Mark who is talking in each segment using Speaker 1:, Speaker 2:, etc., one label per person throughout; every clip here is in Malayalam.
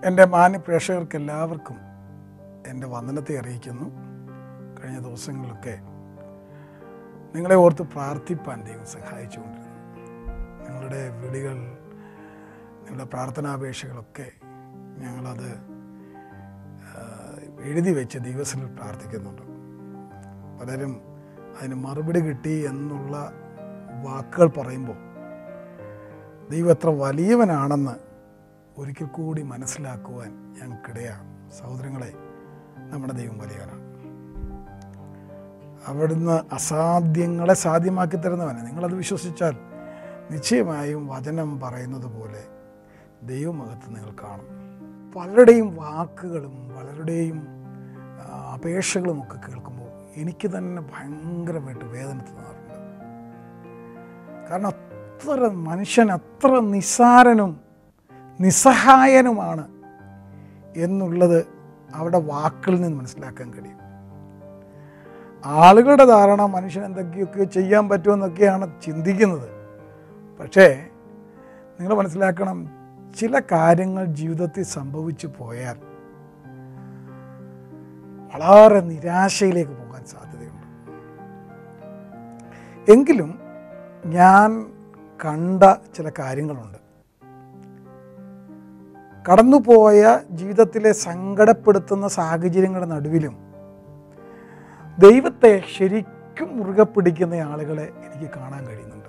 Speaker 1: എൻ്റെ മാന്യ പ്രേക്ഷകർക്ക് എല്ലാവർക്കും എൻ്റെ വന്ദനത്തെ അറിയിക്കുന്നു കഴിഞ്ഞ ദിവസങ്ങളിലൊക്കെ നിങ്ങളെ ഓർത്ത് പ്രാർത്ഥിപ്പാൻ ദൈവം സഹായിച്ചുകൊണ്ടിരുന്നു നിങ്ങളുടെ വിളികൾ നിങ്ങളുടെ പ്രാർത്ഥനാപേക്ഷകളൊക്കെ ഞങ്ങളത് ആ, എഴുതി വെച്ച് ദിവസത്തിൽ പ്രാർത്ഥിക്കുന്നുണ്ട് പലരും അതിന് മറുപടി കിട്ടി എന്നുള്ള വാക്കുകൾ പറയുമ്പോൾ ദൈവം എത്ര വലിയവനാണെന്ന് ഒരിക്കൽ കൂടി മനസ്സിലാക്കുവാൻ ഞങ്ങൾക്കിടയാണ് സഹോദരങ്ങളെ നമ്മുടെ ദൈവം വലിയവനാണ് അവിടുന്ന് അസാധ്യങ്ങളെ സാധ്യമാക്കി തരുന്നവനാണ് നിങ്ങളത് വിശ്വസിച്ചാൽ നിശ്ചയമായും വചനം പറയുന്നത് പോലെ ദൈവമകത്ത് നിങ്ങൾ കാണും പലരുടെയും വാക്കുകളും പലരുടെയും ആ, അപേക്ഷകളും ഒക്കെ കേൾക്കുമ്പോൾ എനിക്ക് തന്നെ ഭയങ്കരമായിട്ട് വേദന തോന്നാറുണ്ട് കാരണം അത്ര മനുഷ്യൻ അത്ര നിസ്സാരനും നിസ്സഹായനുമാണ് എന്നുള്ളത് അവിടെ വാക്കിൽ നിന്ന് മനസ്സിലാക്കാൻ കഴിയും ആളുകളുടെ ധാരണ മനുഷ്യൻ എന്തൊക്കെയൊക്കെ ചെയ്യാൻ പറ്റുമെന്നൊക്കെയാണ് ചിന്തിക്കുന്നത് പക്ഷേ നിങ്ങൾ മനസ്സിലാക്കണം ചില കാര്യങ്ങൾ ജീവിതത്തിൽ സംഭവിച്ചു പോയാൽ വളരെ നിരാശയിലേക്ക് പോകാൻ സാധ്യതയുണ്ട് എങ്കിലും ഞാൻ കണ്ട ചില കാര്യങ്ങളുണ്ട് കടന്നുപോയ ജീവിതത്തിലെ സങ്കടപ്പെടുത്തുന്ന സാഹചര്യങ്ങളുടെ നടുവിലും ദൈവത്തെ ശരിക്കും മുറുകെ പിടിക്കുന്ന ആളുകളെ എനിക്ക് കാണാൻ കഴിയുന്നുണ്ട്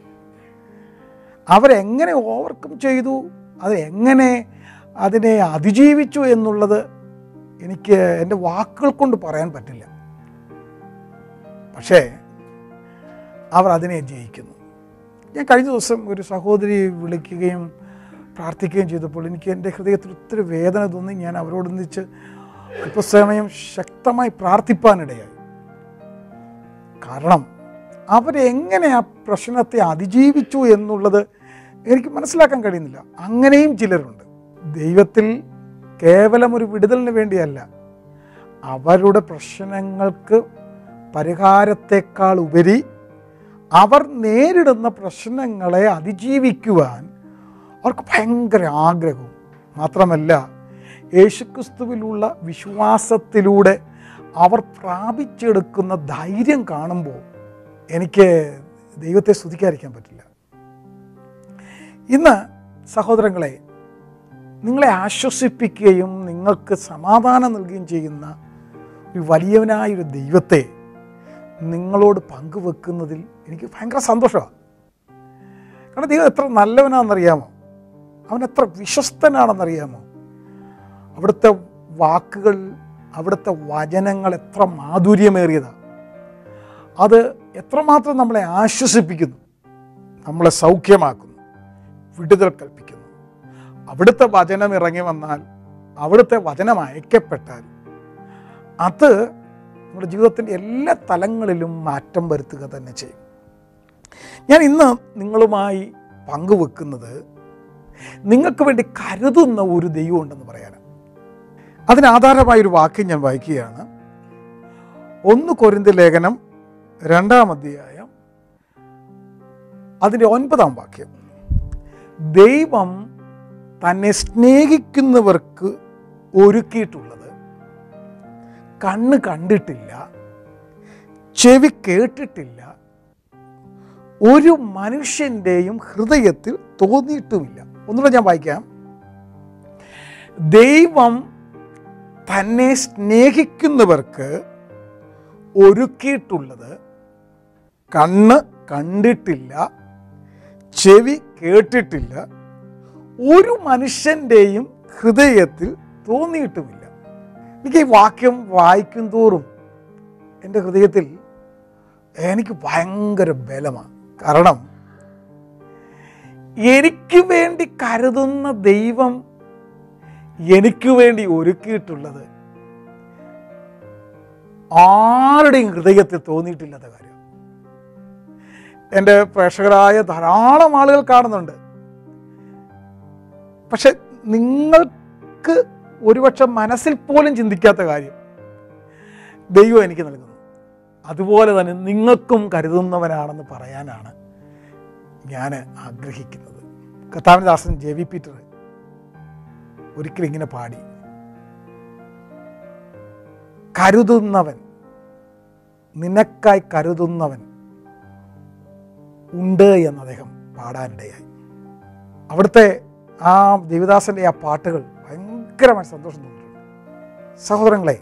Speaker 1: അവരെങ്ങനെ ഓവർകം ചെയ്തു അത് എങ്ങനെ അതിനെ അതിജീവിച്ചു എന്നുള്ളത് എനിക്ക് എൻ്റെ വാക്കുകൾ കൊണ്ട് പറയാൻ പറ്റില്ല പക്ഷേ അവർ അതിനെ ജയിക്കുന്നു ഞാൻ കഴിഞ്ഞ ദിവസം ഒരു സഹോദരി വിളിക്കുകയും പ്രാർത്ഥിക്കുകയും ചെയ്തപ്പോൾ എനിക്ക് എൻ്റെ ഹൃദയത്തിൽ ഒത്തിരി വേദന തോന്നി ഞാൻ അവരോടൊന്നിച്ച് അല്പസമയം ശക്തമായി പ്രാർത്ഥിപ്പാനിടയായി കാരണം അവരെങ്ങനെ ആ പ്രശ്നത്തെ അതിജീവിച്ചു എന്നുള്ളത് എനിക്ക് മനസ്സിലാക്കാൻ കഴിയുന്നില്ല അങ്ങനെയും ചിലരുണ്ട് ദൈവത്തിൽ കേവലം ഒരു വിടുതലിന് വേണ്ടിയല്ല അവരുടെ പ്രശ്നങ്ങൾക്ക് പരിഹാരത്തെക്കാൾ ഉപരി അവർ നേരിടുന്ന പ്രശ്നങ്ങളെ അതിജീവിക്കുവാൻ അവർക്ക് ഭയങ്കര ആഗ്രഹവും മാത്രമല്ല യേശുക്രിസ്തുവിലുള്ള വിശ്വാസത്തിലൂടെ അവർ പ്രാപിച്ചെടുക്കുന്ന ധൈര്യം കാണുമ്പോൾ എനിക്ക് ദൈവത്തെ സ്തുതിക്കാതിരിക്കാൻ പറ്റില്ല ഇന്ന് സഹോദരങ്ങളെ നിങ്ങളെ ആശ്വസിപ്പിക്കുകയും നിങ്ങൾക്ക് സമാധാനം നൽകുകയും ചെയ്യുന്ന ഒരു വലിയവനായൊരു ദൈവത്തെ നിങ്ങളോട് പങ്കുവെക്കുന്നതിൽ എനിക്ക് ഭയങ്കര സന്തോഷമാണ് കാരണം ദൈവം എത്ര നല്ലവനാണെന്നറിയാമോ അവൻ എത്ര വിശ്വസ്തനാണെന്നറിയാമോ അവിടുത്തെ വാക്കുകൾ അവിടുത്തെ വചനങ്ങൾ എത്ര മാധുര്യമേറിയതാണ് അത് എത്രമാത്രം നമ്മളെ ആശ്വസിപ്പിക്കുന്നു നമ്മളെ സൗഖ്യമാക്കുന്നു വിടുതൽ കൽപ്പിക്കുന്നു അവിടുത്തെ വചനം ഇറങ്ങി വന്നാൽ അവിടുത്തെ വചനം അയക്കപ്പെട്ടാൽ അത് നമ്മുടെ ജീവിതത്തിൻ്റെ എല്ലാ തലങ്ങളിലും മാറ്റം വരുത്തുക തന്നെ ചെയ്യും ഞാൻ ഇന്ന് നിങ്ങളുമായി പങ്കുവെക്കുന്നത് നിങ്ങൾക്ക് വേണ്ടി കരുതുന്ന ഒരു ദൈവം ഉണ്ടെന്ന് പറയാനാണ് അതിനാധാരമായൊരു വാക്യം ഞാൻ വായിക്കുകയാണ് ഒന്ന് കൊരിന്ത ലേഖനം രണ്ടാം അധ്യായം അതിൻ്റെ ഒൻപതാം വാക്യം ദൈവം തന്നെ സ്നേഹിക്കുന്നവർക്ക് ഒരുക്കിയിട്ടുള്ളത് കണ്ണ് കണ്ടിട്ടില്ല ചെവി കേട്ടിട്ടില്ല ഒരു മനുഷ്യൻ്റെയും ഹൃദയത്തിൽ തോന്നിയിട്ടുമില്ല ഒന്നുകൂടെ ഞാൻ വായിക്കാം ദൈവം തന്നെ സ്നേഹിക്കുന്നവർക്ക് ഒരുക്കിയിട്ടുള്ളത് കണ്ണ് കണ്ടിട്ടില്ല ചെവി കേട്ടിട്ടില്ല ഒരു മനുഷ്യൻ്റെയും ഹൃദയത്തിൽ തോന്നിയിട്ടുമില്ല എനിക്ക് ഈ വാക്യം വായിക്കും തോറും എൻ്റെ ഹൃദയത്തിൽ എനിക്ക് ഭയങ്കര ബലമാണ് കാരണം എനിക്ക് വേണ്ടി കരുതുന്ന ദൈവം എനിക്ക് വേണ്ടി ഒരുക്കിയിട്ടുള്ളത് ആരുടെയും ഹൃദയത്തിൽ തോന്നിയിട്ടില്ലാത്ത കാര്യം എൻ്റെ പ്രേക്ഷകരായ ധാരാളം ആളുകൾ കാണുന്നുണ്ട് പക്ഷെ നിങ്ങൾക്ക് ഒരുപക്ഷെ മനസ്സിൽ പോലും ചിന്തിക്കാത്ത കാര്യം ദൈവം എനിക്ക് നൽകുന്നു അതുപോലെ തന്നെ നിങ്ങൾക്കും കരുതുന്നവനാണെന്ന് പറയാനാണ് ഞാൻ ആഗ്രഹിക്കുന്നത് കർത്താവിൻ്റെ ദാസൻ ജെ വി പീറ്റർ ഒരിക്കലും ഇങ്ങനെ പാടി കരുതുന്നവൻ നിനക്കായി കരുതുന്നവൻ ഉണ്ട് എന്ന് അദ്ദേഹം പാടാനിടയായി അവിടുത്തെ ആ ദേവിദാസൻ്റെ ആ പാട്ടുകൾ ഭയങ്കരമായി സന്തോഷം തോന്നിയിട്ടുണ്ട് സഹോദരങ്ങളെ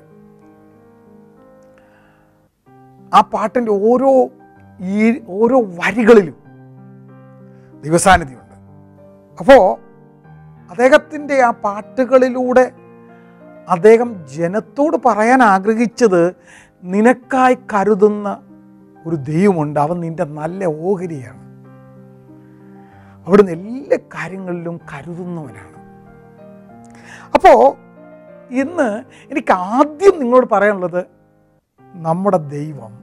Speaker 1: ആ പാട്ടിൻ്റെ ഓരോ ഈ ഓരോ വരികളിലും ദൈവസാന്നിധ്യമുണ്ട് അപ്പോൾ അദ്ദേഹത്തിൻ്റെ ആ പാട്ടുകളിലൂടെ അദ്ദേഹം ജനത്തോട് പറയാൻ ആഗ്രഹിച്ചത് നിനക്കായി കരുതുന്ന ഒരു ദൈവമുണ്ട് അവൻ നിന്റെ നല്ല ഓഹരിയാണ് അവിടുന്ന് എല്ലാ കാര്യങ്ങളിലും കരുതുന്നവനാണ് അപ്പോൾ ഇന്ന് എനിക്ക് ആദ്യം നിങ്ങളോട് പറയാനുള്ളത് നമ്മുടെ ദൈവം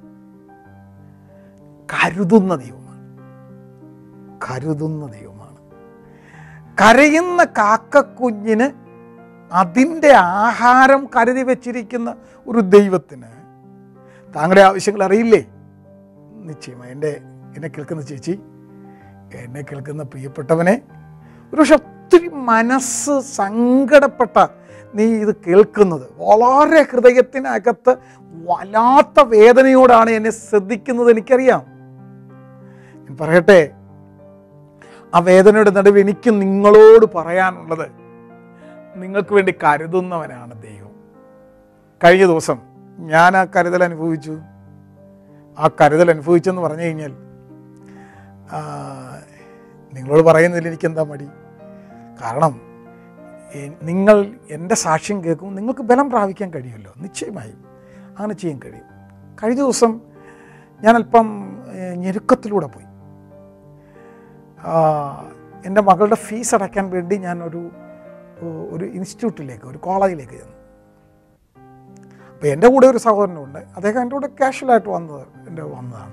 Speaker 1: കരുതുന്ന ദൈവമാണ് കരുതുന്ന ദൈവമാണ് കരയുന്ന കാക്കക്കുഞ്ഞിന് അതിൻ്റെ ആഹാരം കരുതി വച്ചിരിക്കുന്ന ഒരു ദൈവത്തിന് താങ്കളുടെ ആവശ്യങ്ങൾ അറിയില്ലേ നിശ്ചയമായി എൻ്റെ എന്നെ കേൾക്കുന്ന ചേച്ചി എന്നെ കേൾക്കുന്ന പ്രിയപ്പെട്ടവനെ ഒരു പക്ഷെ ഒത്തിരി മനസ്സ് സങ്കടപ്പെട്ട നീ ഇത് കേൾക്കുന്നത് വളരെ ഹൃദയത്തിനകത്ത് വല്ലാത്ത വേദനയോടാണ് എന്നെ ശ്രദ്ധിക്കുന്നത് എനിക്കറിയാം ഞാൻ പറയട്ടെ ആ വേദനയുടെ നടുവ് എനിക്ക് നിങ്ങളോട് പറയാനുള്ളത് നിങ്ങൾക്ക് വേണ്ടി കരുതുന്നവനാണ് ദൈവം കഴിഞ്ഞ ദിവസം ഞാൻ ആ കരുതൽ അനുഭവിച്ചു ആ കരുതൽ അനുഭവിച്ചെന്ന് പറഞ്ഞു കഴിഞ്ഞാൽ ആ, നിങ്ങളോട് പറയുന്നതിൽ എനിക്ക് എന്താ മടി കാരണം എ- നിങ്ങൾ എൻ്റെ സാക്ഷ്യം കേൾക്കും നിങ്ങൾക്ക് ബലം പ്രാപിക്കാൻ കഴിയുമല്ലോ നിശ്ചയമായും അങ്ങനെ ചെയ്യാൻ കഴിയും കഴിഞ്ഞ ദിവസം ഞാൻ അല്പം ഏ, ഞെരുക്കത്തിലൂടെ പോയി ആ, എൻ്റെ മകളുടെ ഫീസ് അടയ്ക്കാൻ വേണ്ടി ഞാൻ ഒരു ഒരു ഇൻസ്റ്റിറ്റ്യൂട്ടിലേക്ക് ഒരു കോളേജിലേക്ക് ചെന്നു അപ്പോൾ എൻ്റെ കൂടെ ഒരു സഹോദരനുണ്ട് അദ്ദേഹം എൻ്റെ കൂടെ കാഷ്വലായിട്ട് വന്നത് എൻ്റെ വന്നതാണ്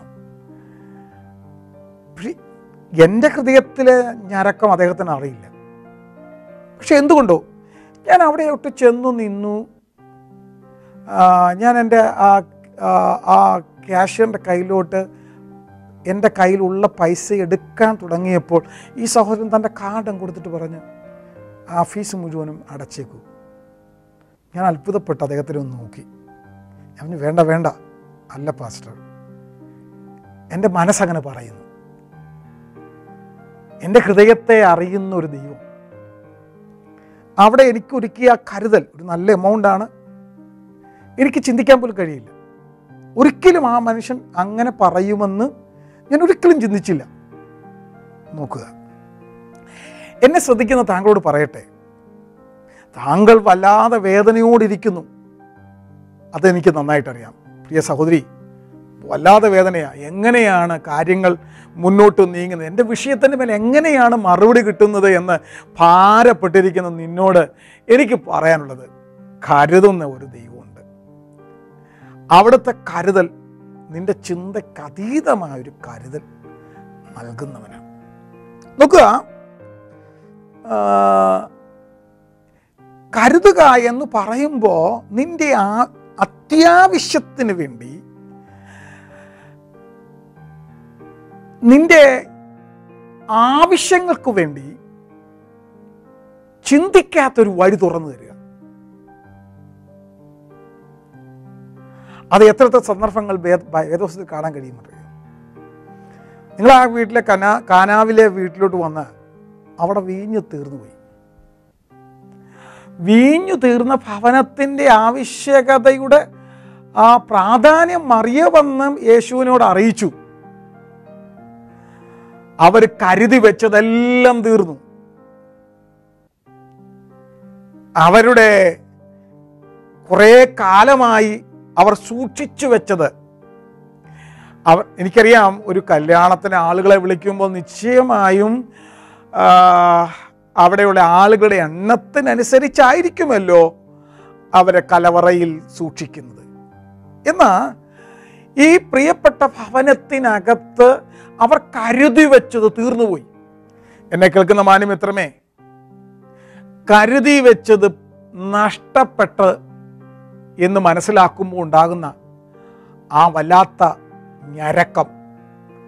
Speaker 1: പക്ഷേ എൻ്റെ ഹൃദയത്തിലെ ഞരക്കം അദ്ദേഹത്തിന് അറിയില്ല പക്ഷെ എന്തുകൊണ്ടോ ഞാൻ അവിടെയോട്ട് ചെന്നു നിന്നു ആ, ഞാൻ എൻ്റെ ആ ആ- ആ ക്യാഷ്യറിൻ്റെ കയ്യിലോട്ട് എൻ്റെ കയ്യിലുള്ള പൈസ എടുക്കാൻ തുടങ്ങിയപ്പോൾ ഈ സഹോദരൻ തൻ്റെ കാർഡും കൊടുത്തിട്ട് പറഞ്ഞു ആ ഫീസ് മുഴുവനും അടച്ചേക്കൂ ഞാൻ അത്ഭുതപ്പെട്ട് അദ്ദേഹത്തിനെ ഒന്ന് നോക്കി ഞാൻ പറഞ്ഞു, വേണ്ട വേണ്ട അല്ല പാസ്റ്റർ എൻ്റെ മനസ്സങ്ങനെ പറയുന്നു എൻ്റെ ഹൃദയത്തെ അറിയുന്ന ഒരു ദൈവം അവിടെ എനിക്ക് ഒരുക്കിയ ആ കരുതൽ ഒരു നല്ല എമൗണ്ടാണ് എനിക്ക് ചിന്തിക്കാൻ പോലും കഴിയില്ല ഒരിക്കലും ആ മനുഷ്യൻ അങ്ങനെ പറയുമെന്ന് ഞാൻ ഒരിക്കലും ചിന്തിച്ചില്ല നോക്കുക എന്നെ ശ്രദ്ധിക്കുന്ന താങ്കളോട് പറയട്ടെ താങ്കൾ വല്ലാതെ വേദനയോടിരിക്കുന്നു അതെനിക്ക് നന്നായിട്ടറിയാം പ്രിയ സഹോദരി വല്ലാതെ വേദനയാണ് എങ്ങനെയാണ് കാര്യങ്ങൾ മുന്നോട്ട് നീങ്ങുന്നത് എൻ്റെ വിഷയത്തിൻ്റെ മേലെ എങ്ങനെയാണ് മറുപടി കിട്ടുന്നത് എന്ന് ഭാരപ്പെട്ടിരിക്കുന്ന നിന്നോട് എനിക്ക് പറയാനുള്ളത് കരുതുന്ന ഒരു ദൈവമുണ്ട് അവിടുത്തെ കരുതൽ നിന്റെ ചിന്തയ്ക്ക് അതീതമായ ഒരു കരുതൽ നൽകുന്നവനാണ് നോക്കുക ആ, കരുതുക എന്ന് പറയുമ്പോൾ നിന്റെ ആ അത്യാവശ്യത്തിന് വേണ്ടി നിന്റെ ആവശ്യങ്ങൾക്ക് വേണ്ടി ചിന്തിക്കാത്തൊരു വഴി തുറന്നു തരിക അത് എത്രത്തെ സന്ദർഭങ്ങൾ വേദ- വേദോസത്തിൽ കാണാൻ കഴിയുമെന്നറിയാം നിങ്ങൾ ആ വീട്ടിലെ കനാ കാനാവിലെ വീട്ടിലോട്ട് വന്ന് അവിടെ വീഞ്ഞ് തീർന്നുപോയി വീഞ്ഞു തീർന്ന ഭവനത്തിൻ്റെ ആവശ്യകതയുടെ ആ പ്രാധാന്യം മറിയവെന്ന് യേശുവിനോട് അറിയിച്ചു അവർ കരുതി വെച്ചതെല്ലാം തീർന്നു അവരുടെ കുറേ കാലമായി അവർ സൂക്ഷിച്ചു വെച്ചത് അവർ എനിക്കറിയാം ഒരു കല്യാണത്തിന് ആളുകളെ വിളിക്കുമ്പോൾ നിശ്ചയമായും ആ, അവിടെയുള്ള ആളുകളുടെ എണ്ണത്തിനനുസരിച്ചായിരിക്കുമല്ലോ അവരെ കലവറയിൽ സൂക്ഷിക്കുന്നത് എന്നാൽ ഈ പ്രിയപ്പെട്ട ഭവനത്തിനകത്ത് അവർ കരുതി വെച്ചത് തീർന്നുപോയി എന്നെ കേൾക്കുന്ന മാന്യമിത്രമേ കരുതി വെച്ചത് നഷ്ടപ്പെട്ട് എന്ന് മനസ്സിലാക്കുമ്പോൾ ഉണ്ടാകുന്ന ആ വല്ലാത്ത ഞരക്കം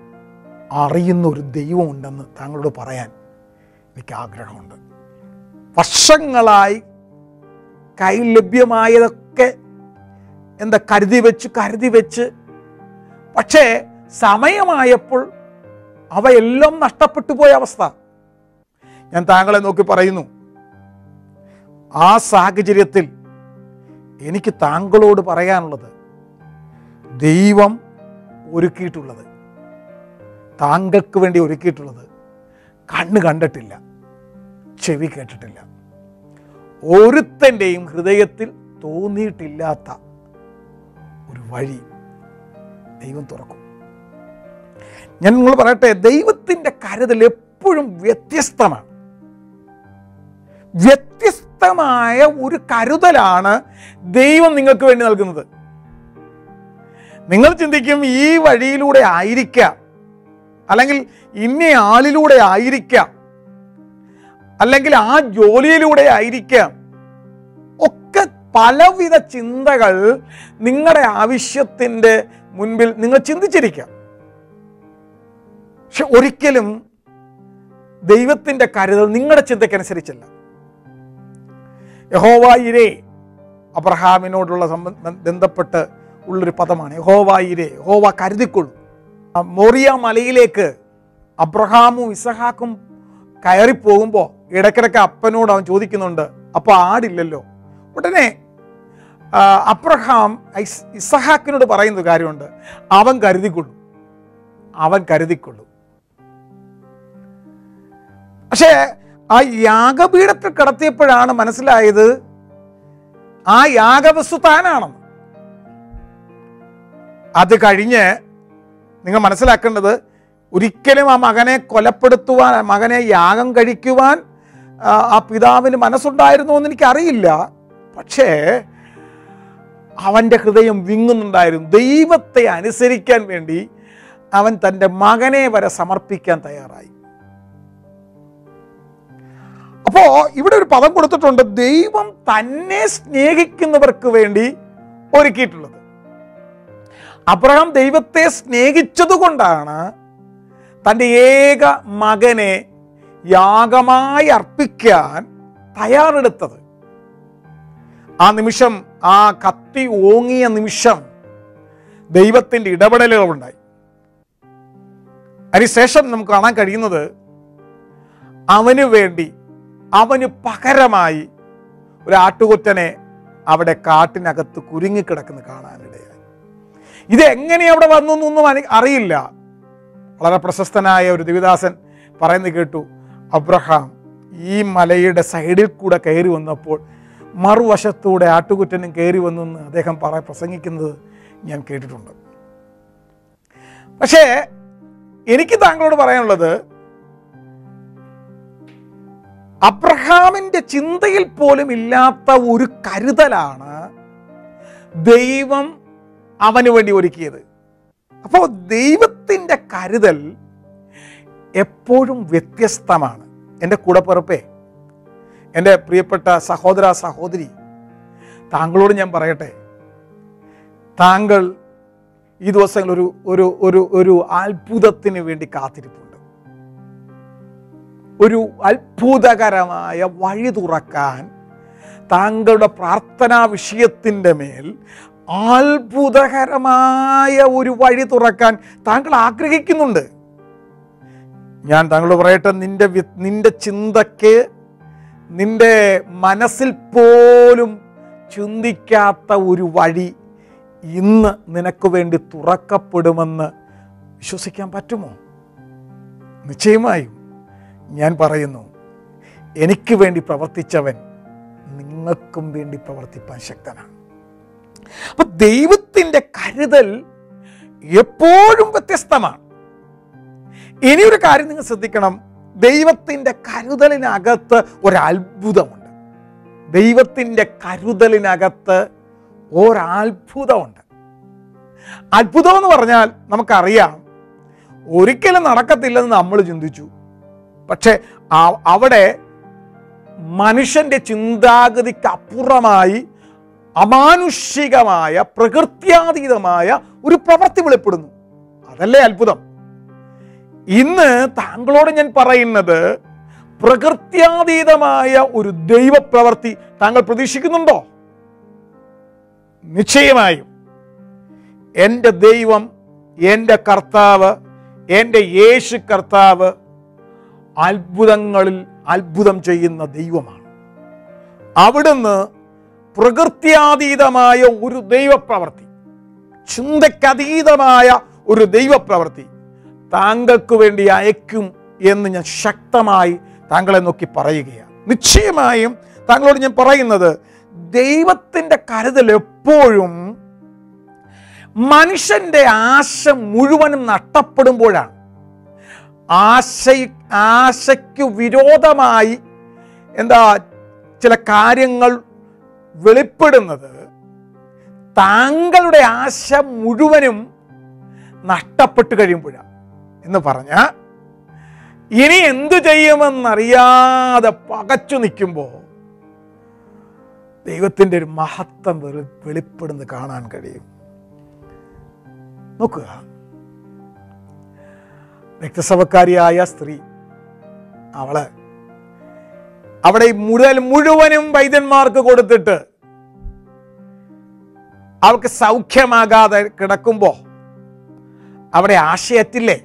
Speaker 1: അറിയുന്ന ഒരു ദൈവമുണ്ടെന്ന് താങ്കളോട് പറയാൻ എനിക്ക് ആഗ്രഹമുണ്ട് വർഷങ്ങളായി കയ്യിൽ ലഭ്യമായതൊക്കെ എന്താ കരുതി വെച്ച് കരുതി വെച്ച് പക്ഷേ സമയമായപ്പോൾ അവയെല്ലാം നഷ്ടപ്പെട്ടു പോയ അവസ്ഥ ഞാൻ താങ്കളെ നോക്കി പറയുന്നു ആ സാഹചര്യത്തിൽ എനിക്ക് താങ്കളോട് പറയാനുള്ളത് ദൈവം ഒരുക്കിയിട്ടുള്ളത് താങ്കൾക്ക് വേണ്ടി ഒരുക്കിയിട്ടുള്ളത് കണ്ണ് കണ്ടിട്ടില്ല ചെവി കേട്ടിട്ടില്ല ഒരുത്തൻ്റെയും ഹൃദയത്തിൽ തോന്നിയിട്ടില്ലാത്ത ഒരു വഴി ദൈവം തുറക്കും ഞാൻ നിങ്ങൾ പറയട്ടെ ദൈവത്തിൻ്റെ കരുതൽ എപ്പോഴും വ്യത്യസ്തമാണ് വ്യത്യസ്തമായ ഒരു കരുതലാണ് ദൈവം നിങ്ങൾക്ക് വേണ്ടി നൽകുന്നത് നിങ്ങൾ ചിന്തിക്കും ഈ വഴിയിലൂടെ ആയിരിക്കാം അല്ലെങ്കിൽ ഇന്ന ആളിലൂടെ ആയിരിക്കാം അല്ലെങ്കിൽ ആ ജോലിയിലൂടെ ആയിരിക്കാം ഒക്കെ പലവിധ ചിന്തകൾ നിങ്ങളുടെ ആവശ്യത്തിൻ്റെ മുൻപിൽ നിങ്ങൾ ചിന്തിച്ചിരിക്കാം പക്ഷെ ഒരിക്കലും ദൈവത്തിൻ്റെ കരുതൽ നിങ്ങളുടെ ചിന്തയ്ക്കനുസരിച്ചല്ല യഹോവായിരേ അബ്രഹാമിനോടുള്ള സംബ ബന്ധപ്പെട്ട് ഉള്ളൊരു പദമാണ് യഹോവായിരേ യഹോവ കരുതിക്കൊള്ളു ആ മോറിയ മലയിലേക്ക് അബ്രഹാമും ഇസഹാക്കും കയറിപ്പോകുമ്പോൾ ഇടയ്ക്കിടയ്ക്ക് അപ്പനോട് അവൻ ചോദിക്കുന്നുണ്ട് അപ്പോൾ ആടില്ലല്ലോ ഉടനെ ആ, അബ്രഹാം ഐസ്- ഇസഹാക്കിനോട് പറയുന്ന ഒരു കാര്യമുണ്ട് അവൻ കരുതിക്കൊള്ളു അവൻ കരുതിക്കൊള്ളു പക്ഷേ ആ യാഗപീഠത്തിൽ കിടത്തിയപ്പോഴാണ് മനസ്സിലായത് ആ യാഗവസ്തു താനാണെന്ന് അത് കഴിഞ്ഞ് നിങ്ങൾ മനസ്സിലാക്കേണ്ടത് ഒരിക്കലും ആ മകനെ കൊലപ്പെടുത്തുവാൻ ആ മകനെ യാഗം കഴിക്കുവാൻ ആ, ആ പിതാവിന് മനസ്സുണ്ടായിരുന്നോ എന്ന് എനിക്കറിയില്ല പക്ഷേ അവൻ്റെ ഹൃദയം വിങ്ങുന്നുണ്ടായിരുന്നു ദൈവത്തെ അനുസരിക്കാൻ വേണ്ടി അവൻ തൻ്റെ മകനെ വരെ സമർപ്പിക്കാൻ തയ്യാറായി അപ്പോ ഇവിടെ ഒരു പദം കൊടുത്തിട്ടുണ്ട് ദൈവം തന്നെ സ്നേഹിക്കുന്നവർക്ക് വേണ്ടി ഒരുക്കിയിട്ടുള്ളത് അബ്രഹാം ദൈവത്തെ സ്നേഹിച്ചതുകൊണ്ടാണ് തൻ്റെ ഏക മകനെ യാഗമായി അർപ്പിക്കാൻ തയ്യാറെടുത്തത് ആ നിമിഷം ആ കത്തി ഓങ്ങിയ നിമിഷം ദൈവത്തിൻ്റെ ഇടപെടലുകൾ ഉണ്ടായി അതിനുശേഷം നമുക്ക് കാണാൻ കഴിയുന്നത് അവന് വേണ്ടി അവന് പകരമായി ഒരു ആട്ടുകൊറ്റനെ അവിടെ കാട്ടിനകത്ത് കുരുങ്ങിക്കിടക്കുന്ന കാണാനിടയായി ഇത് എങ്ങനെ അവിടെ വന്നു എന്നൊന്നും അനി- അറിയില്ല വളരെ പ്രശസ്തനായ ഒരു ദേവിദാസൻ പറയുന്നത് കേട്ടു അബ്രഹാം ഈ മലയുടെ സൈഡിൽ കൂടെ കയറി വന്നപ്പോൾ മറുവശത്തൂടെ ആട്ടുകുറ്റനും കയറി വന്നു എന്ന് അദ്ദേഹം പറ പ്രസംഗിക്കുന്നത് ഞാൻ കേട്ടിട്ടുണ്ട് പക്ഷേ എനിക്ക് താങ്കളോട് പറയാനുള്ളത് അബ്രഹാമിന്റെ ചിന്തയിൽ പോലും ഇല്ലാത്ത ഒരു കരുതലാണ് ദൈവം അവന് വേണ്ടി ഒരുക്കിയത് അപ്പോൾ ദൈവത്തിൻ്റെ കരുതൽ എപ്പോഴും വ്യത്യസ്തമാണ് എൻ്റെ കൂടപ്പിറപ്പേ എൻ്റെ പ്രിയപ്പെട്ട സഹോദര സഹോദരി താങ്കളോട് ഞാൻ പറയട്ടെ താങ്കൾ ഈ ദിവസങ്ങളിൽ ഒരു ഒരു ഒരു ഒരു അത്ഭുതത്തിന് വേണ്ടി കാത്തിരിപ്പുണ്ട് ഒരു അത്ഭുതകരമായ വഴി തുറക്കാൻ താങ്കളുടെ പ്രാർത്ഥനാ വിഷയത്തിൻ്റെ മേൽ അത്ഭുതകരമായ ഒരു വഴി തുറക്കാൻ താങ്കൾ ആഗ്രഹിക്കുന്നുണ്ട് ഞാൻ താങ്കളോട് പറയട്ടെ നിന്റെ വി- നിന്റെ ചിന്തയ്ക്ക് നിന്റെ മനസ്സിൽ പോലും ചിന്തിക്കാത്ത ഒരു വഴി ഇന്ന് നിനക്ക് വേണ്ടി തുറക്കപ്പെടുമെന്ന് വിശ്വസിക്കാൻ പറ്റുമോ നിശ്ചയമായും ഞാൻ പറയുന്നു എനിക്ക് വേണ്ടി പ്രവർത്തിച്ചവൻ നിങ്ങൾക്കും വേണ്ടി പ്രവർത്തിപ്പാൻ ശക്തനാണ് അപ്പൊ ദൈവത്തിൻ്റെ കരുതൽ എപ്പോഴും വ്യത്യസ്തമാണ് ഇനി ഒരു കാര്യം നിങ്ങൾ ശ്രദ്ധിക്കണം ദൈവത്തിൻ്റെ കരുതലിനകത്ത് ഒരു അത്ഭുതമുണ്ട് ദൈവത്തിൻ്റെ കരുതലിനകത്ത് ഒരത്ഭുതമുണ്ട് അത്ഭുതം എന്ന് പറഞ്ഞാൽ നമുക്കറിയാം ഒരിക്കലും നടക്കത്തില്ലെന്ന് നമ്മൾ ചിന്തിച്ചു പക്ഷെ ആ- അവിടെ മനുഷ്യന്റെ ചിന്താഗതിക്ക് അപ്പുറമായി അമാനുഷികമായ പ്രകൃത്യാതീതമായ ഒരു പ്രവൃത്തി വെളിപ്പെടുന്നു അതല്ലേ അത്ഭുതം ഇന്ന് താങ്കളോട് ഞാൻ പറയുന്നത് പ്രകൃത്യാതീതമായ ഒരു ദൈവപ്രവൃത്തി താങ്കൾ പ്രതീക്ഷിക്കുന്നുണ്ടോ നിശ്ചയമായും എൻ്റെ ദൈവം എൻ്റെ കർത്താവ് എൻ്റെ യേശു കർത്താവ് അത്ഭുതങ്ങളിൽ അത്ഭുതം ചെയ്യുന്ന ദൈവമാണ് അവിടുന്ന് പ്രകൃത്യാതീതമായ ഒരു ദൈവപ്രവൃത്തി ചിന്തക്കതീതമായ ഒരു ദൈവപ്രവൃത്തി താങ്കൾക്ക് വേണ്ടി അയക്കും എന്ന് ഞാൻ ശക്തമായി താങ്കളെ നോക്കി പറയുകയാണ് നിശ്ചയമായും താങ്കളോട് ഞാൻ പറയുന്നത് ദൈവത്തിൻ്റെ കരുതൽ എപ്പോഴും മനുഷ്യന്റെ ആശ മുഴുവനും നഷ്ടപ്പെടുമ്പോഴാണ് ആശ ആശയ്ക്ക് വിരോധമായി എന്താ ചില കാര്യങ്ങൾ വെളിപ്പെടുന്നത് താങ്കളുടെ ആശ മുഴുവനും നഷ്ടപ്പെട്ട് കഴിയുമ്പോഴാണ് എന്ന് പറഞ്ഞ ഇനി എന്തു ചെയ്യുമെന്നറിയാതെ പകച്ചു നിൽക്കുമ്പോൾ ദൈവത്തിൻ്റെ ഒരു മഹത്വം വെളി വെളിപ്പെടുന്നത് കാണാൻ കഴിയും നോക്കുക രക്തസഭക്കാരിയായ സ്ത്രീ അവള് അവിടെ ഈ മുതൽ മുഴുവനും വൈദ്യന്മാർക്ക് കൊടുത്തിട്ട് അവൾക്ക് സൗഖ്യമാകാതെ കിടക്കുമ്പോ അവിടെ ആശയത്തില്ലേ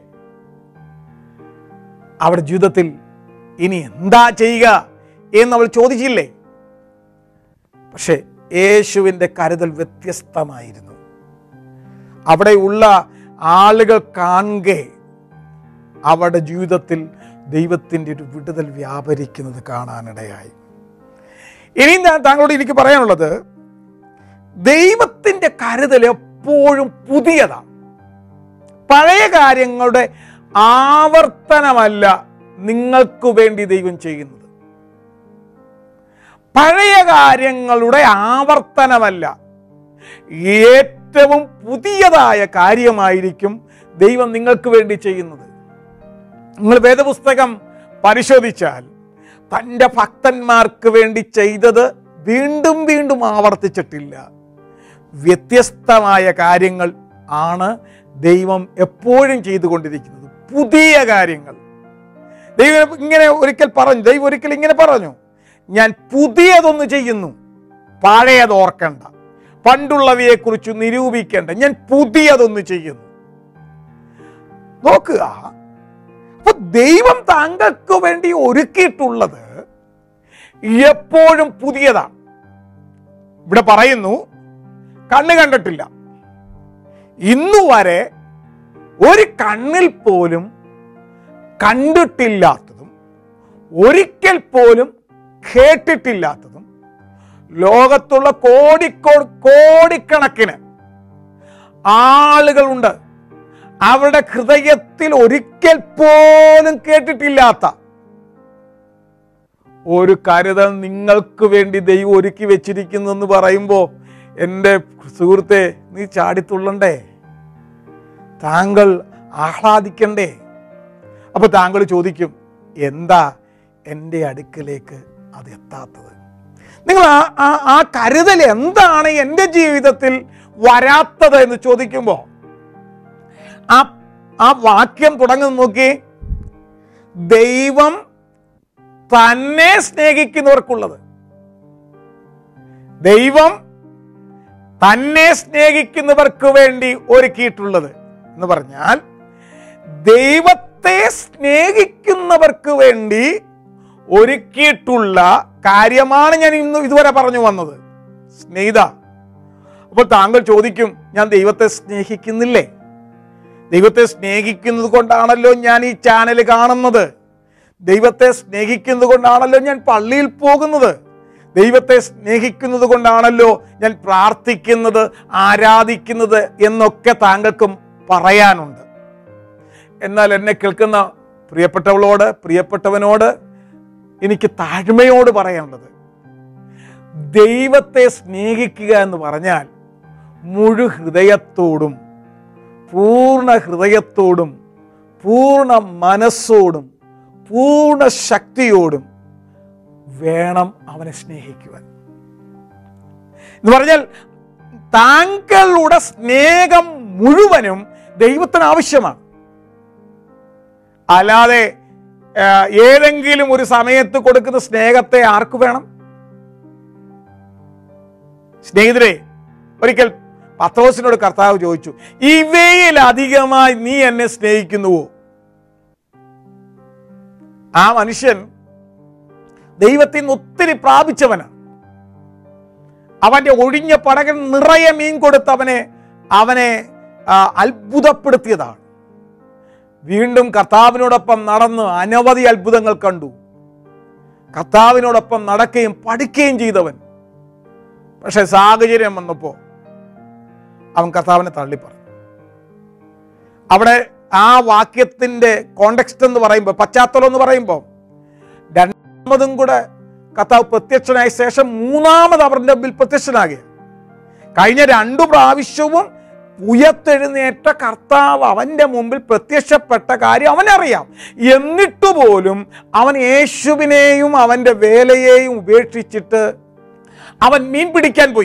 Speaker 1: അവിടെ ജീവിതത്തിൽ ഇനി എന്താ ചെയ്യുക എന്ന് അവൾ ചോദിച്ചില്ലേ പക്ഷേ യേശുവിൻ്റെ കരുതൽ വ്യത്യസ്തമായിരുന്നു അവിടെയുള്ള ആളുകൾ കാണുകെ അവരുടെ ജീവിതത്തിൽ ദൈവത്തിൻ്റെ ഒരു വിടുതൽ വ്യാപരിക്കുന്നത് കാണാനിടയായി ഇനി ഞാൻ താങ്കളോട് എനിക്ക് പറയാനുള്ളത് ദൈവത്തിൻ്റെ കരുതൽ എപ്പോഴും പുതിയതാണ് പഴയ കാര്യങ്ങളുടെ ആവർത്തനമല്ല നിങ്ങൾക്ക് വേണ്ടി ദൈവം ചെയ്യുന്നത് പഴയ കാര്യങ്ങളുടെ ആവർത്തനമല്ല ഏറ്റവും പുതിയതായ കാര്യമായിരിക്കും ദൈവം നിങ്ങൾക്ക് വേണ്ടി ചെയ്യുന്നത് നിങ്ങൾ വേദപുസ്തകം പരിശോധിച്ചാൽ തൻ്റെ ഭക്തന്മാർക്ക് വേണ്ടി ചെയ്തത് വീണ്ടും വീണ്ടും ആവർത്തിച്ചിട്ടില്ല വ്യത്യസ്തമായ കാര്യങ്ങൾ ആണ് ദൈവം എപ്പോഴും ചെയ്തുകൊണ്ടിരിക്കുന്നത് പുതിയ കാര്യങ്ങൾ ദൈവം ഇങ്ങനെ ഒരിക്കൽ പറഞ്ഞു ദൈവം ഒരിക്കൽ ഇങ്ങനെ പറഞ്ഞു ഞാൻ പുതിയതൊന്ന് ചെയ്യുന്നു പഴയത് ഓർക്കണ്ട പണ്ടുള്ളവയെക്കുറിച്ച് നിരൂപിക്കേണ്ട ഞാൻ പുതിയതൊന്ന് ചെയ്യുന്നു നോക്കുക അപ്പൊ ദൈവം താങ്കൾക്ക് വേണ്ടി ഒരുക്കിയിട്ടുള്ളത് എപ്പോഴും പുതിയതാണ് ഇവിടെ പറയുന്നു കണ്ണ് കണ്ടിട്ടില്ല ഇന്നു വരെ ഒരു കണ്ണിൽ പോലും കണ്ടിട്ടില്ലാത്തതും ഒരിക്കൽ പോലും കേട്ടിട്ടില്ലാത്തതും ലോകത്തുള്ള കോടിക്കോ കോടിക്കണക്കിന് ആളുകളുണ്ട് അവരുടെ ഹൃദയത്തിൽ ഒരിക്കൽ പോലും കേട്ടിട്ടില്ലാത്ത ഒരു കരുതൽ നിങ്ങൾക്ക് വേണ്ടി ദൈവം ഒരുക്കി വെച്ചിരിക്കുന്നു എന്ന് പറയുമ്പോൾ എൻ്റെ സുഹൃത്തെ നീ ചാടിത്തുള്ളണ്ടേ താങ്കൾ ആഹ്ലാദിക്കണ്ടേ അപ്പൊ താങ്കൾ ചോദിക്കും എന്താ എൻ്റെ അടുക്കലേക്ക് അത് എത്താത്തത് നിങ്ങൾ ആ ആ- ആ കരുതൽ എന്താണ് എൻ്റെ ജീവിതത്തിൽ വരാത്തത് എന്ന് ചോദിക്കുമ്പോൾ ആ ആ വാക്യം തുടങ്ങുന്ന നോക്കി ദൈവം തന്നെ സ്നേഹിക്കുന്നവർക്കുള്ളത് ദൈവം തന്നെ സ്നേഹിക്കുന്നവർക്ക് വേണ്ടി ഒരുക്കിയിട്ടുള്ളത് എന്ന് പറഞ്ഞാൽ ദൈവത്തെ സ്നേഹിക്കുന്നവർക്ക് വേണ്ടി ഒരുക്കിയിട്ടുള്ള കാര്യമാണ് ഞാൻ ഇന്ന് ഇതുവരെ പറഞ്ഞു വന്നത് സ്നേഹിത അപ്പോൾ താങ്കൾ ചോദിക്കും ഞാൻ ദൈവത്തെ സ്നേഹിക്കുന്നില്ലേ ദൈവത്തെ സ്നേഹിക്കുന്നത് കൊണ്ടാണല്ലോ ഞാൻ ഈ ചാനൽ കാണുന്നത് ദൈവത്തെ സ്നേഹിക്കുന്നത് കൊണ്ടാണല്ലോ ഞാൻ പള്ളിയിൽ പോകുന്നത് ദൈവത്തെ സ്നേഹിക്കുന്നത് കൊണ്ടാണല്ലോ ഞാൻ പ്രാർത്ഥിക്കുന്നത് ആരാധിക്കുന്നത് എന്നൊക്കെ താങ്കൾക്കും പറയാനുണ്ട് എന്നാൽ എന്നെ കേൾക്കുന്ന പ്രിയപ്പെട്ടവളോട് പ്രിയപ്പെട്ടവനോട് എനിക്ക് താഴ്മയോട് പറയാനുള്ളത് ദൈവത്തെ സ്നേഹിക്കുക എന്ന് പറഞ്ഞാൽ മുഴു ഹൃദയത്തോടും പൂർണ്ണ ഹൃദയത്തോടും പൂർണ്ണ മനസ്സോടും പൂർണ്ണ ശക്തിയോടും വേണം അവനെ സ്നേഹിക്കുവാൻ എന്ന് പറഞ്ഞാൽ താങ്കളുടെ സ്നേഹം മുഴുവനും ദൈവത്തിന് ആവശ്യമാണ് അല്ലാതെ ആ, ഏതെങ്കിലും ഒരു സമയത്ത് കൊടുക്കുന്ന സ്നേഹത്തെ ആർക്ക് വേണം സ്നേഹിതരെ ഒരിക്കൽ പത്രോസിനോട് കർത്താവ് ചോദിച്ചു ഇവയിൽ അധികമായി നീ എന്നെ സ്നേഹിക്കുന്നുവോ ആ മനുഷ്യൻ ദൈവത്തിൽ നിന്ന് ഒത്തിരി പ്രാപിച്ചവനാണ് അവന്റെ ഒഴിഞ്ഞ പടകൻ നിറയെ മീൻ കൊടുത്ത് അവനെ അവനെ ആ, അത്ഭുതപ്പെടുത്തിയതാണ് വീണ്ടും കർത്താവിനോടൊപ്പം നടന്ന് അനവധി അത്ഭുതങ്ങൾ കണ്ടു കർത്താവിനോടൊപ്പം നടക്കുകയും പഠിക്കുകയും ചെയ്തവൻ പക്ഷെ സാഹചര്യം വന്നപ്പോൾ അവൻ കർത്താവിനെ തള്ളിപ്പറഞ്ഞു അവിടെ ആ വാക്യത്തിന്റെ കോണ്ടെക്സ്റ്റ് എന്ന് പറയുമ്പോൾ പശ്ചാത്തലം എന്ന് പറയുമ്പോൾ രണ്ടാമതും കൂടെ കർത്താവ് പ്രത്യക്ഷനായ ശേഷം മൂന്നാമത് അവരുടെ മുമ്പിൽ പ്രത്യക്ഷനാകുക കഴിഞ്ഞ രണ്ടു പ്രാവശ്യവും ഉയർത്തെഴുന്നേറ്റ കർത്താവ് അവന്റെ മുമ്പിൽ പ്രത്യക്ഷപ്പെട്ട കാര്യം അവനറിയാം എന്നിട്ട് പോലും അവൻ യേശുവിനെയും അവന്റെ വേലയെയും ഉപേക്ഷിച്ചിട്ട് അവൻ മീൻ പിടിക്കാൻ പോയി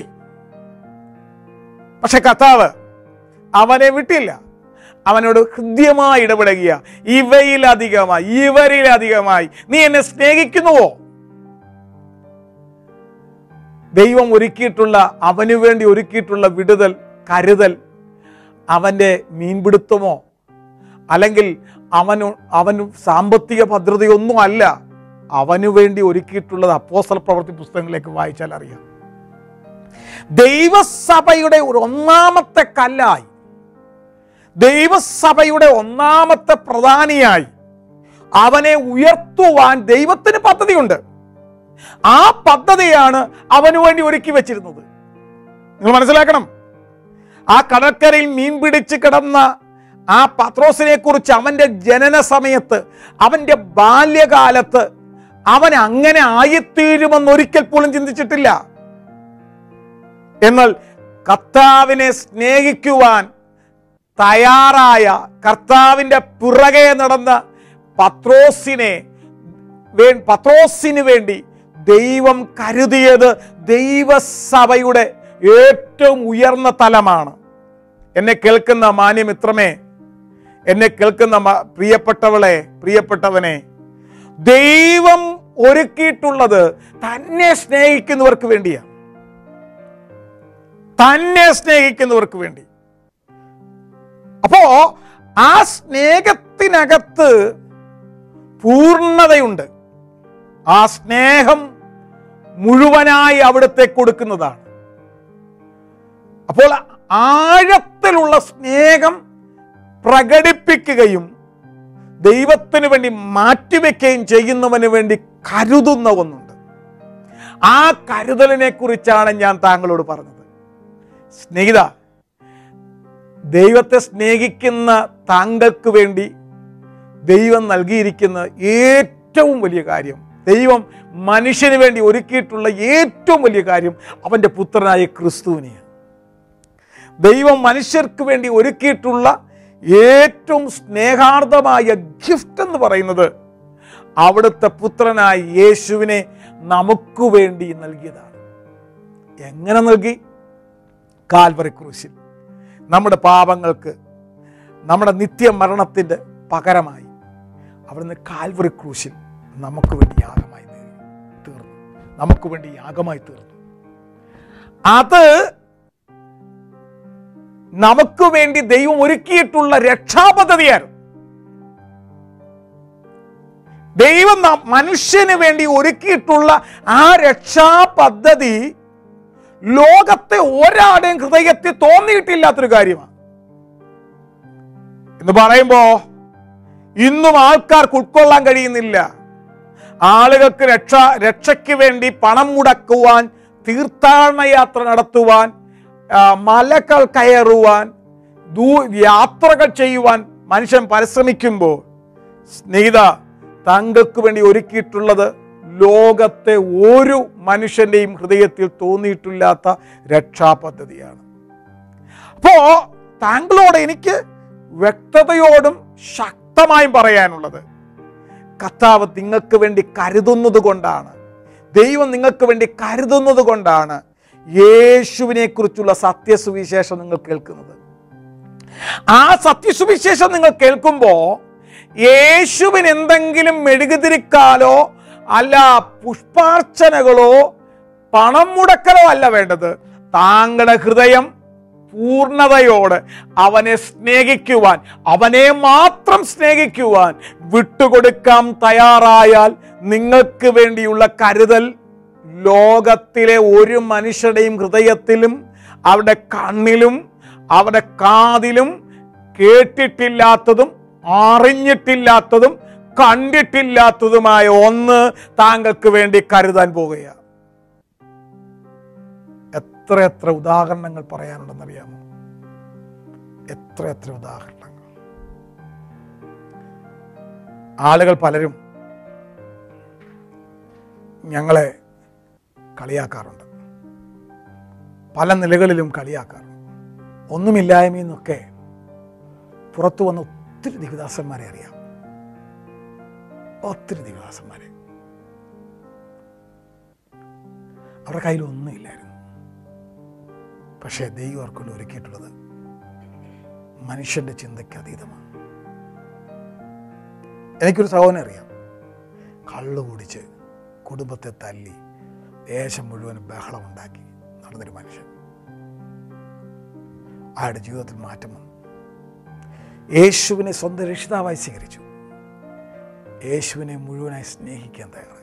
Speaker 1: പക്ഷെ കർത്താവ് അവനെ വിട്ടില്ല അവനോട് ഹൃദ്യമായി ഇടപെടുക ഇവയിലധികമായി ഇവരിലധികമായി നീ എന്നെ സ്നേഹിക്കുന്നുവോ ദൈവം ഒരുക്കിയിട്ടുള്ള അവന് വേണ്ടി ഒരുക്കിയിട്ടുള്ള വിടുതൽ കരുതൽ അവൻ്റെ മീൻപിടുത്തമോ അല്ലെങ്കിൽ അവന് അവന് സാമ്പത്തിക ഭദ്രതയൊന്നും അല്ല അവന് വേണ്ടി ഒരുക്കിയിട്ടുള്ളത് അപ്പോസ്തല പ്രവൃത്തി പുസ്തകങ്ങളിലേക്ക് വായിച്ചാൽ അറിയാം ദൈവസഭയുടെ ഒരു ഒന്നാമത്തെ കല്ലായി ദൈവസഭയുടെ ഒന്നാമത്തെ പ്രധാനിയായി അവനെ ഉയർത്തുവാൻ ദൈവത്തിന് പദ്ധതിയുണ്ട് ആ പദ്ധതിയാണ് അവന് വേണ്ടി ഒരുക്കി വെച്ചിരുന്നത് നിങ്ങൾ മനസ്സിലാക്കണം ആ കടൽക്കരയിൽ മീൻ പിടിച്ച് കിടന്ന ആ പത്രോസിനെ കുറിച്ച് അവന്റെ ജനന സമയത്ത് അവന്റെ ബാല്യകാലത്ത് അവൻ അങ്ങനെ ആയിത്തീരുമെന്ന് ഒരിക്കൽ പോലും ചിന്തിച്ചിട്ടില്ല എന്നാൽ കർത്താവിനെ സ്നേഹിക്കുവാൻ തയ്യാറായ കർത്താവിന്റെ പിറകെ നടന്ന പത്രോസിനെ വേ- പത്രോസിന് വേണ്ടി ദൈവം കരുതിയത് ദൈവസഭയുടെ ഏറ്റവും ഉയർന്ന തലമാണ് എന്നെ കേൾക്കുന്ന മാന്യമിത്രമേ എന്നെ കേൾക്കുന്ന മ- പ്രിയപ്പെട്ടവളെ പ്രിയപ്പെട്ടവനെ ദൈവം ഒരുക്കിയിട്ടുള്ളത് തന്നെ സ്നേഹിക്കുന്നവർക്ക് വേണ്ടിയാണ് തന്നെ സ്നേഹിക്കുന്നവർക്ക് വേണ്ടി അപ്പോ ആ സ്നേഹത്തിനകത്ത് പൂർണ്ണതയുണ്ട് ആ സ്നേഹം മുഴുവനായി അവിടുത്തെ കൊടുക്കുന്നതാണ് അപ്പോൾ ആഴത്തിലുള്ള സ്നേഹം പ്രകടിപ്പിക്കുകയും ദൈവത്തിന് വേണ്ടി മാറ്റിവെക്കുകയും ചെയ്യുന്നവന് വേണ്ടി കരുതുന്ന ഒന്നുണ്ട് ആ കരുതലിനെ കുറിച്ചാണ് ഞാൻ താങ്കളോട് പറഞ്ഞത് സ്നേഹിത ദൈവത്തെ സ്നേഹിക്കുന്ന താങ്കൾക്ക് വേണ്ടി ദൈവം നൽകിയിരിക്കുന്ന ഏറ്റവും വലിയ കാര്യം ദൈവം മനുഷ്യന് വേണ്ടി ഒരുക്കിയിട്ടുള്ള ഏറ്റവും വലിയ കാര്യം അവൻ്റെ പുത്രനായ ക്രിസ്തുവിനെയാണ് ദൈവം മനുഷ്യർക്ക് വേണ്ടി ഒരുക്കിയിട്ടുള്ള ഏറ്റവും സ്നേഹാർദ്ദമായ ഗിഫ്റ്റ് എന്ന് പറയുന്നത് അവിടുത്തെ പുത്രനായ യേശുവിനെ നമുക്ക് വേണ്ടി നൽകിയതാണ് എങ്ങനെ നൽകി കാൽവറി ക്രൂശിൽ നമ്മുടെ പാപങ്ങൾക്ക് നമ്മുടെ നിത്യമരണത്തിൻ്റെ പകരമായി അവിടുന്ന് കാൽവറി ക്രൂശിൽ നമുക്ക് വേണ്ടി യാഗമായി തീർന്നു നമുക്ക് വേണ്ടി യാഗമായി തീർന്നു അത് നമുക്ക് വേണ്ടി ദൈവം ഒരുക്കിയിട്ടുള്ള രക്ഷാപദ്ധതിയായിരുന്നു ദൈവം ന- മനുഷ്യന് വേണ്ടി ഒരുക്കിയിട്ടുള്ള ആ രക്ഷാ പദ്ധതി ലോകത്തെ ഒരാളുടെയും ഹൃദയത്തിൽ തോന്നിയിട്ടില്ലാത്തൊരു കാര്യമാണ് എന്ന് പറയുമ്പോ ഇന്നും ആൾക്കാർക്ക് ഉൾക്കൊള്ളാൻ കഴിയുന്നില്ല ആളുകൾക്ക് രക്ഷ രക്ഷയ്ക്ക് വേണ്ടി പണം മുടക്കുവാൻ തീർത്ഥാടന യാത്ര നടത്തുവാൻ ആ, മലകൾ കയറുവാൻ ദൂ യാത്രകൾ ചെയ്യുവാൻ മനുഷ്യൻ പരിശ്രമിക്കുമ്പോൾ സ്നേഹിത താങ്കൾക്ക് വേണ്ടി ഒരുക്കിയിട്ടുള്ളത് ലോകത്തെ ഒരു മനുഷ്യന്റെയും ഹൃദയത്തിൽ തോന്നിയിട്ടില്ലാത്ത രക്ഷാപദ്ധതിയാണ് അപ്പോ താങ്കളോട് എനിക്ക് വ്യക്തതയോടും ശക്തമായും പറയാനുള്ളത് കർത്താവ് നിങ്ങൾക്ക് വേണ്ടി കരുതുന്നത് കൊണ്ടാണ് ദൈവം നിങ്ങൾക്ക് വേണ്ടി കരുതുന്നത് കൊണ്ടാണ് യേശുവിനെ കുറിച്ചുള്ള സത്യസുവിശേഷം നിങ്ങൾ കേൾക്കുന്നത് ആ സത്യസുവിശേഷം നിങ്ങൾ കേൾക്കുമ്പോൾ യേശുവിന് എന്തെങ്കിലും മെഴുകുതിരിക്കാലോ അല്ല പുഷ്പാർച്ചനകളോ പണം മുടക്കലോ അല്ല വേണ്ടത് താങ്കളുടെ ഹൃദയം പൂർണ്ണതയോട് അവനെ സ്നേഹിക്കുവാൻ അവനെ മാത്രം സ്നേഹിക്കുവാൻ വിട്ടുകൊടുക്കാൻ തയ്യാറായാൽ നിങ്ങൾക്ക് വേണ്ടിയുള്ള കരുതൽ ലോകത്തിലെ ഒരു മനുഷ്യരുടെയും ഹൃദയത്തിലും അവരുടെ കണ്ണിലും അവരുടെ കാതിലും കേട്ടിട്ടില്ലാത്തതും അറിഞ്ഞിട്ടില്ലാത്തതും കണ്ടിട്ടില്ലാത്തതുമായ ഒന്ന് താങ്കൾക്ക് വേണ്ടി കരുതാൻ പോകുകയാണ് എത്ര എത്ര ഉദാഹരണങ്ങൾ പറയാനുണ്ടെന്നറിയാമോ എത്ര എത്ര ഉദാഹരണങ്ങൾ ആളുകൾ പലരും ഞങ്ങളെ കളിയാക്കാറുണ്ട് പല നിലകളിലും കളിയാക്കാറുണ്ട് ഒന്നുമില്ലായ്മയിൽ നിന്നൊക്കെ പുറത്തു വന്ന ഒത്തിരി ദിഗദാസന്മാരെ അറിയാം ഒത്തിരി ദിഗദാസന്മാരെ അവരുടെ കയ്യിൽ ഒന്നുമില്ലായിരുന്നു പക്ഷേ ദൈവം അവർക്കൊണ്ട് ഒരുക്കിയിട്ടുള്ളത് മനുഷ്യന്റെ ചിന്തയ്ക്ക് അതീതമാണ് എനിക്കൊരു സഹോദരനെ അറിയാം കള്ളു കുടിച്ച് കുടുംബത്തെ തല്ലി ദേശം മുഴുവൻ ബഹളമുണ്ടാക്കി നടന്നൊരു മനുഷ്യൻ അയാളുടെ ജീവിതത്തിൽ മാറ്റം വന്നു യേശുവിനെ സ്വന്തം രക്ഷിതാവായി സ്വീകരിച്ചു യേശുവിനെ മുഴുവനായി സ്നേഹിക്കാൻ തയ്യാറായി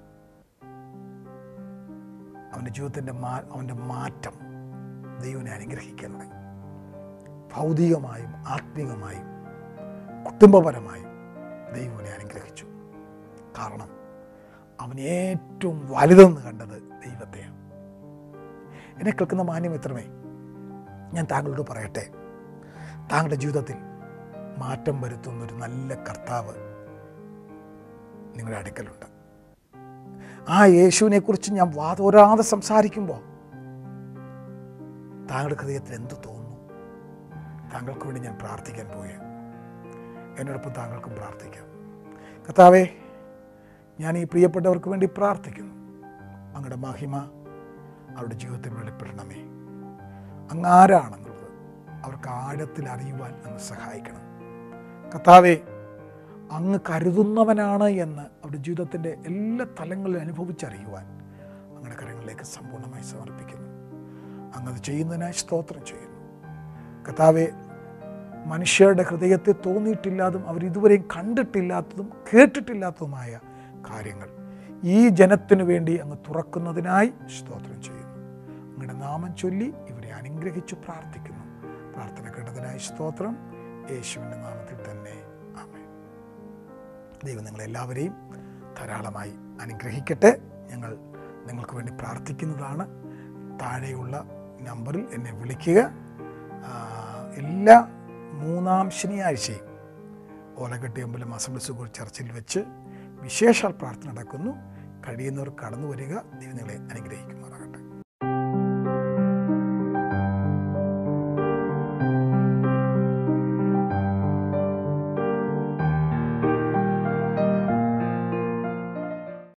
Speaker 1: അവൻ്റെ ജീവിതത്തിൻ്റെ മാ അവൻ്റെ മാറ്റം ദൈവനെ അനുഗ്രഹിക്കാൻ തുടങ്ങി ഭൗതികമായും ആത്മീകമായും കുടുംബപരമായും ദൈവനെ അനുഗ്രഹിച്ചു കാരണം അവൻ ഏറ്റവും വലുതെന്ന് കണ്ടത് ദൈവത്തെയാണ് എന്നെ കേൾക്കുന്ന മാന്യം എത്രമേ ഞാൻ താങ്കളോട് പറയട്ടെ താങ്കളുടെ ജീവിതത്തിൽ മാറ്റം വരുത്തുന്ന ഒരു നല്ല കർത്താവ് നിങ്ങളുടെ അടുക്കലുണ്ട് ആ യേശുവിനെ കുറിച്ച് ഞാൻ വാതോരാതെ സംസാരിക്കുമ്പോൾ താങ്കളുടെ ഹൃദയത്തിൽ എന്ത് തോന്നുന്നു താങ്കൾക്ക് വേണ്ടി ഞാൻ പ്രാർത്ഥിക്കാൻ പോവുകയാണ് എന്നോടൊപ്പം താങ്കൾക്കും പ്രാർത്ഥിക്കാം കർത്താവേ ഞാൻ ഈ പ്രിയപ്പെട്ടവർക്ക് വേണ്ടി പ്രാർത്ഥിക്കുന്നു അങ്ങയുടെ മഹിമ അവരുടെ ജീവിതത്തിൽ വെളിപ്പെടണമേ അങ്ങ് ആരാണെന്നുള്ളത് അവർക്ക് ആഴത്തിൽ അറിയുവാൻ അങ്ങ് സഹായിക്കണം കർത്താവേ അങ്ങ് കരുതുന്നവനാണ് എന്ന് അവരുടെ ജീവിതത്തിൻ്റെ എല്ലാ തലങ്ങളിലും അനുഭവിച്ചറിയുവാൻ അങ്ങയുടെ കരങ്ങളിലേക്ക് സമ്പൂർണ്ണമായി സമർപ്പിക്കുന്നു അങ്ങത് ചെയ്യുന്നതിനായി സ്തോത്രം ചെയ്യുന്നു കർത്താവെ മനുഷ്യരുടെ ഹൃദയത്തെ തോന്നിയിട്ടില്ലാതും അവരിതുവരെയും കണ്ടിട്ടില്ലാത്തതും കേട്ടിട്ടില്ലാത്തതുമായ കാര്യങ്ങൾ ഈ ജനത്തിനു വേണ്ടി അങ്ങ് തുറക്കുന്നതിനായി സ്തോത്രം ചെയ്യുന്നു അങ്ങയുടെ നാമം ചൊല്ലി ഇവരെ അനുഗ്രഹിച്ച് പ്രാർത്ഥിക്കുന്നു പ്രാർത്ഥന കേട്ടതിനായി സ്തോത്രം യേശുവിൻ്റെ നാമത്തിൽ തന്നെ ആമേൻ ദൈവം നിങ്ങളെല്ലാവരെയും ധാരാളമായി അനുഗ്രഹിക്കട്ടെ ഞങ്ങൾ നിങ്ങൾക്ക് വേണ്ടി പ്രാർത്ഥിക്കുന്നതാണ് താഴെയുള്ള നമ്പറിൽ എന്നെ വിളിക്കുക ആ, എല്ലാ മൂന്നാം ശനിയാഴ്ചയും ഓലകെട്ടിയമ്പലം അസംബ്ലി സുഗർ ചർച്ചിൽ വെച്ച് വിശേഷ പ്രാർത്ഥന നടക്കുന്നു കഴിയുന്നവർ കടന്നു വരിക ദൈവം നിങ്ങളെ അനുഗ്രഹിക്കുമാറാകട്ടെ